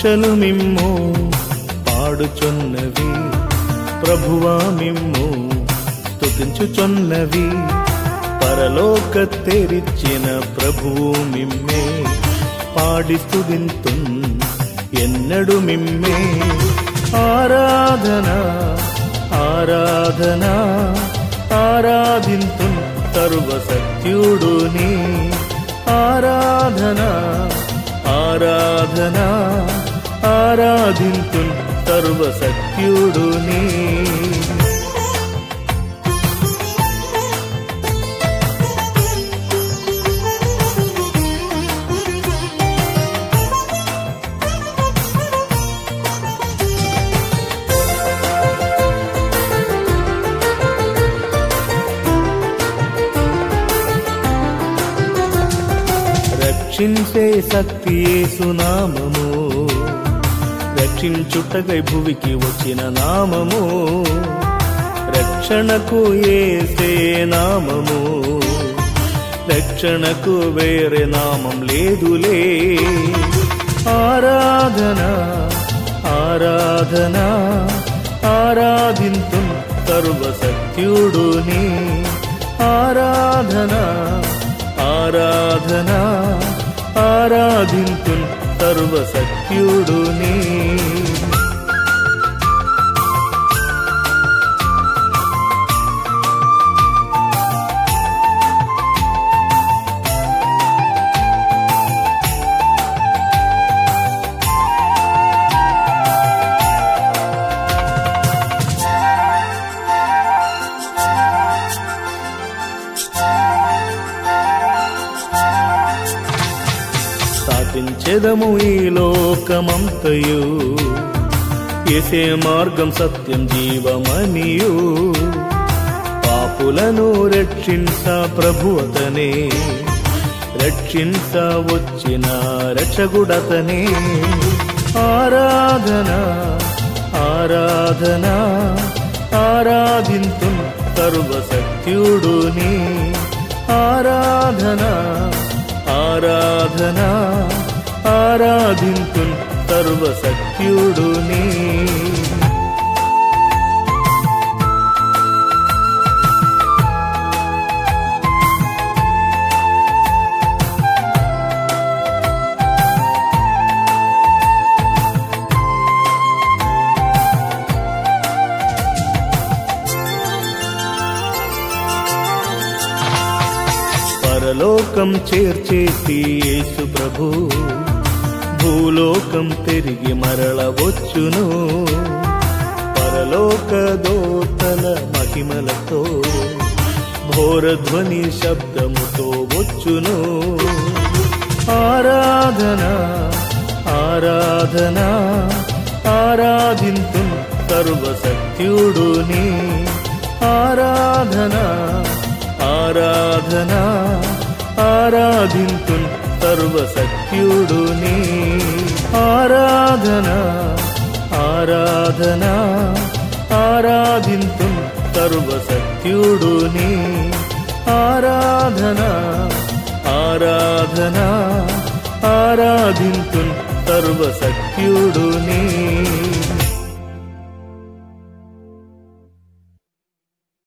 పక్షలు మిమ్ము పాడుచున్నవి ప్రభువా మిమ్ము స్తుతించుచున్నవి పరలోక తెరిచిన ప్రభువు మిమ్మే పాడి స్తుతింతున్ ఎన్నడు మిమ్మే ఆరాధన ఆరాధన ఆరాధింతున్ సర్వసత్యుడుని ఆరాధన ఆరాధన ఆరాధింతున్ సర్వసత్యుడుని రక్షించే శక్తి సునామము రక్షించుటకై భువికి వచ్చిన నామము రక్షణకు ఏసే నామము రక్షణకు వేరే నామం లేదులే ఆరాధన ఆరాధన ఆరాధింతు సర్వసత్యుడుని ఆరాధన ఆరాధన ఆరాధింతు సర్వసత్యుడుని స్థాపించెదము ఈ లోకమంతయు ఎసే మార్గం సత్యం జీవమనియు పాపులను రక్షించ ప్రభువతనే రక్షించ వచ్చిన రక్షగుడతనే ఆరాధన ఆరాధన ఆరాధింతు సర్వసత్యుడుని ఆరాధన ఆరాధన ఆరాధింతు సర్వసత్యుడుని పరలోకం చేర్చేసి యేసు ప్రభు భూలోకం తిరిగి మరల వచ్చును పరలోక దోతల మహిమలతో ఘోరధ్వని శబ్దముతో వచ్చును ఆరాధన ఆరాధన ఆరాధింతు సర్వసత్యుడుని ఆరాధన ఆరాధన ఆరాధింతు సర్వసత్యుడుని ఆరాధన ఆరాధన ఆరాధింతు సర్వసత్యుడుని ఆరాధన ఆరాధన ఆరాధింతు సర్వసత్యుడుని